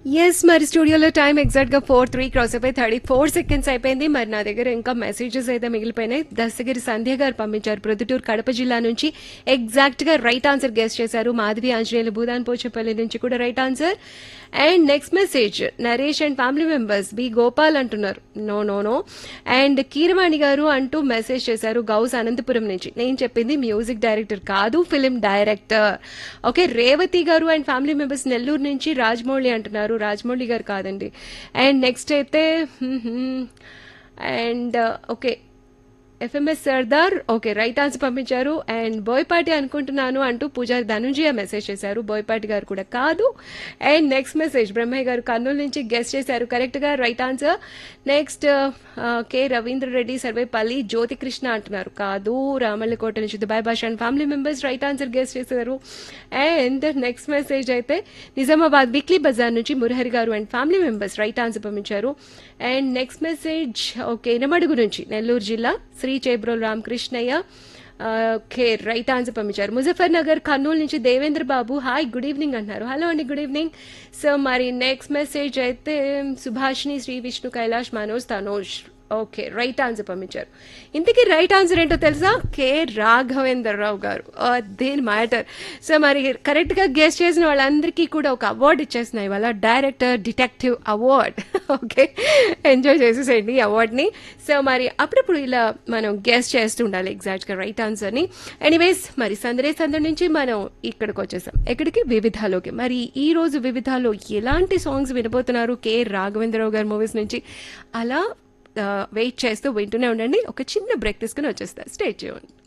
yes మరి స్టూడియోలో time exact గా ఫోర్ త్రీ క్రాస్ అయిపోయి థర్టీ ఫోర్ సెకండ్స్ అయిపోయింది మరి నా దగ్గర ఇంకా మెసేజెస్ అయితే మిగిలిపోయినాయి దస్తగిరి సంధ్య గారు పంపించారు ప్రొద్దుటూరు కడప జిల్లా నుంచి ఎగ్జాక్ట్ గా రైట్ ఆన్సర్ గెస్ట్ చేశారు మాధవి ఆంజనేయులు భూదాన్ పోచపల్లి నుంచి కూడా right answer and next message Naresh and family members B Gopal అంటున్నారు no no no and Keeravani garu అంటూ మెసేజ్ చేశారు గౌస్ అనంతపురం నుంచి నేను చెప్పింది మ్యూజిక్ డైరెక్టర్ కాదు film director okay Revathi garu and family members Nellore నుంచి రాజమౌళి అంటున్నారు రాజమౌళి గారు కాదండి అండ్ నెక్స్ట్ అయితే and okay FMS Sardar okay right answer పంపించారు అండ్ బోయపాటి అనుకుంటున్నాను అంటూ పూజారి ధనుంజయ మెసేజ్ చేశారు బోయపాటి గారు కూడా కాదు అండ్ నెక్స్ట్ మెసేజ్ బ్రహ్మయ్య గారు కర్నూలు నుంచి గెస్ట్ చేశారు కరెక్ట్గా right answer next K Ravindra Reddy Sarvepalli Jyothi Krishna అంటున్నారు కాదు రామల్లకోట నుంచి Dubai Basha and family members right answer guest చేశారు అండ్ నెక్స్ట్ మెసేజ్ అయితే నిజామాబాద్ వీక్లీ బజార్ నుంచి Murahari garu and family members right answer పంపించారు and next message okay Inamadugu నుంచి నెల్లూరు జిల్లా Shri Chebrol Ramakrishnaiah okay right answer పంపించారు ముజఫర్ నగర్ కర్నూలు నుంచి Devendra Babu hi good evening అంటున్నారు హలో అండి గుడ్ ఈవినింగ్ సో మరి నెక్స్ట్ మెసేజ్ అయితే సుభాష్ని Shri Vishnu Kailash Manoj Tanoj okay right answer పంపించారు ఇంతకీ రైట్ ఆన్సర్ ఏంటో తెలుసా కె రాఘవేందర్ రావు గారు దేని మ్యాటర్ సో మరి కరెక్ట్గా గెస్ట్ చేసిన వాళ్ళందరికీ కూడా ఒక అవార్డు ఇచ్చేస్తున్నాయి ఇవాళ director detective award okay enjoy చేసేసేయండి ఈ అవార్డ్ని సో మరి అప్పుడప్పుడు ఇలా మనం గెస్ట్ చేస్తూ ఉండాలి ఎగ్జాక్ట్గా రైట్ ఆన్సర్ని ఎనీవేస్ మరి సందరే సందడి నుంచి మనం ఇక్కడికి వచ్చేసాం ఎక్కడికి వివిధాలోకి మరి ఈ రోజు వివిధాలో ఎలాంటి సాంగ్స్ వినబోతున్నారు కె రాఘవేంద్రరావు గారి మూవీస్ నుంచి అలా వెయిట్ చేస్తూ వింటూనే ఉండండి ఒక చిన్న బ్రేక్ తీసుకుని వచ్చేస్తారు స్టే చేయండి